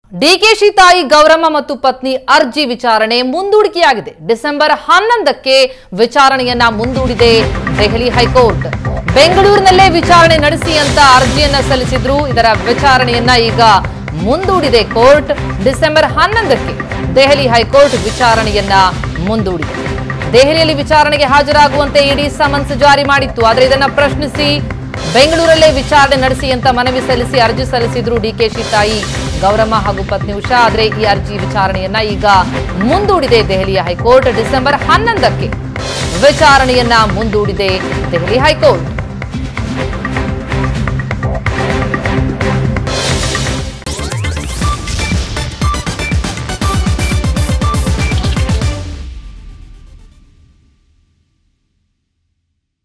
ಡಿಕೆಶಿ ತಾಯಿ ಗೌರಮ್ಮ ಮತ್ತು ಪತ್ನಿ ಅರ್ಜಿ ವಿಚಾರಣೆ ಮುಂದೂಡಿಕೆಯಾಗಿದೆ ಡಿಸೆಂಬರ್ ಹನ್ನೊಂದಕ್ಕೆ ವಿಚಾರಣೆಯನ್ನ ಮುಂದೂಡಿದೆ ದೆಹಲಿ ಹೈಕೋರ್ಟ್ ಬೆಂಗಳೂರಿನಲ್ಲೇ ವಿಚಾರಣೆ ನಡೆಸಿ ಅಂತ ಅರ್ಜಿಯನ್ನ ಸಲ್ಲಿಸಿದ್ರು ಇದರ ವಿಚಾರಣೆಯನ್ನ ಈಗ ಮುಂದೂಡಿದೆ ಕೋರ್ಟ್ ಡಿಸೆಂಬರ್ ಹನ್ನೊಂದಕ್ಕೆ ದೆಹಲಿ ಹೈಕೋರ್ಟ್ ವಿಚಾರಣೆಯನ್ನ ಮುಂದೂಡಿದೆ ದೆಹಲಿಯಲ್ಲಿ ವಿಚಾರಣೆಗೆ ಹಾಜರಾಗುವಂತೆ ಇಡಿ ಸಮನ್ಸ್ ಜಾರಿ ಮಾಡಿತ್ತು ಆದರೆ ಇದನ್ನ ಪ್ರಶ್ನಿಸಿ ಬೆಂಗಳೂರಲ್ಲೇ ವಿಚಾರಣೆ ನಡೆಸಿ ಅಂತ ಮನವಿ ಸಲ್ಲಿಸಿ ಅರ್ಜಿ ಸಲ್ಲಿಸಿದ್ರು ಡಿಕೆಶಿ ತಾಯಿ ಗೌರಮ್ಮ ಹಾಗೂ ಪತ್ನಿ ಉಷಾ ಆದರೆ ಈ ಅರ್ಜಿ ವಿಚಾರಣೆಯನ್ನ ಈಗ ಮುಂದೂಡಿದೆ ದೆಹಲಿಯ ಹೈಕೋರ್ಟ್ ಡಿಸೆಂಬರ್ ಹನ್ನೊಂದಕ್ಕೆ ವಿಚಾರಣೆಯನ್ನ ಮುಂದೂಡಿದೆ ದೆಹಲಿ ಹೈಕೋರ್ಟ್